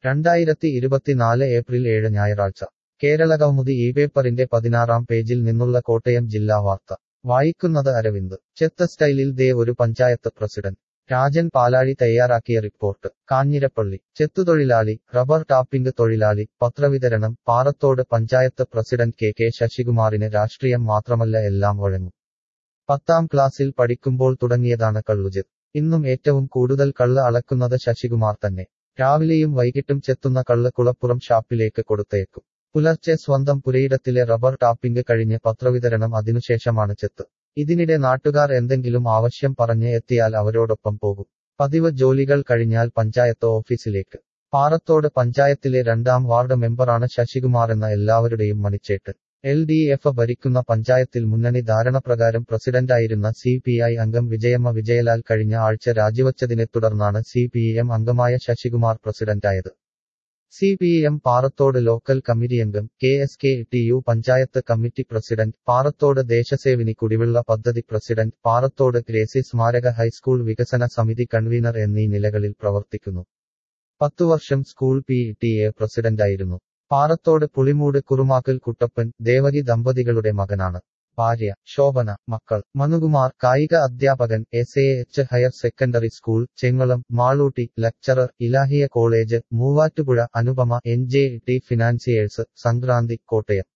രണ്ടായിരത്തി ഇരുപത്തിനാല് ഏപ്രിൽ ഏഴ് ഞായറാഴ്ച കേരളകൗമുദി ഈ പേപ്പറിന്റെ പതിനാറാം പേജിൽ നിന്നുള്ള കോട്ടയം ജില്ലാ വാർത്ത വായിക്കുന്നത് അരവിന്ദ് ചെത്ത സ്റ്റൈലിൽ ദേ ഒരു പഞ്ചായത്ത് പ്രസിഡന്റ് രാജൻ പാലാഴി തയ്യാറാക്കിയ റിപ്പോർട്ട് കാഞ്ഞിരപ്പള്ളി ചെത്തുതൊഴിലാളി റബ്ബർ ടാപ്പിംഗ് തൊഴിലാളി പത്രവിതരണം Parathode panchayat president K K ശശികുമാറിന് രാഷ്ട്രീയം മാത്രമല്ല എല്ലാം വഴങ്ങും പത്താം ക്ലാസ്സിൽ പഠിക്കുമ്പോൾ തുടങ്ങിയതാണ് കള്ളുജെത്ത് ഇന്നും ഏറ്റവും കൂടുതൽ കള്ള് അളക്കുന്നത് ശശികുമാർ തന്നെ രാവിലെയും വൈകിട്ടും ചെത്തുന്ന കള്ള് കുളപ്പുറം ഷാപ്പിലേക്ക് കൊടുത്തേക്കും പുലർച്ചെ സ്വന്തം പുരയിടത്തിലെ റബ്ബർ ടാപ്പിംഗ് കഴിഞ്ഞ് പത്രവിതരണം അതിനുശേഷമാണ് ചെത്ത് ഇതിനിടെ നാട്ടുകാർ എന്തെങ്കിലും ആവശ്യം പറഞ്ഞ് എത്തിയാൽ അവരോടൊപ്പം പോകും പതിവ് ജോലികൾ കഴിഞ്ഞാൽ പഞ്ചായത്ത് ഓഫീസിലേക്ക് പാറത്തോട് പഞ്ചായത്തിലെ രണ്ടാം വാർഡ് മെമ്പറാണ് ശശികുമാറെന്ന എല്ലാവരുടെയും മണിച്ചേട്ട് എൽ ഡി എഫ് ഭരിക്കുന്ന പഞ്ചായത്തിൽ മുന്നണി ധാരണപ്രകാരം പ്രസിഡന്റായിരുന്ന സി പി ഐ അംഗം വിജയമ്മ വിജയലാൽ കഴിഞ്ഞ ആഴ്ച രാജിവച്ചതിനെ തുടർന്നാണ് സി പി എം അംഗമായ ശശികുമാർ പ്രസിഡന്റായത് C P M Parathode local committee അംഗം K S K T U panchayat committee president Parathode Desasevini കുടിവെള്ള പദ്ധതി പ്രസിഡന്റ് പാറത്തോട് ഗ്രേസി സ്മാരക ഹൈസ്കൂൾ വികസന സമിതി കൺവീനർ എന്നീ നിലകളിൽ പ്രവർത്തിക്കുന്നു പത്തു വർഷം സ്കൂൾ പി ടി എ പ്രസിഡന്റായിരുന്നു പാറത്തോട് പുളിമൂട് കുറുമാക്കൽ കുട്ടപ്പൻ ദേവകി ദമ്പതികളുടെ മകനാണ് ഭാര്യ ശോഭന മക്കൾ മനുകുമാർ കായിക അധ്യാപകൻ S A H higher secondary school Chengalam Malootty lecturer Ilahia college Muvattupuzha Anupama N J T financiers Sankranthi Kottayam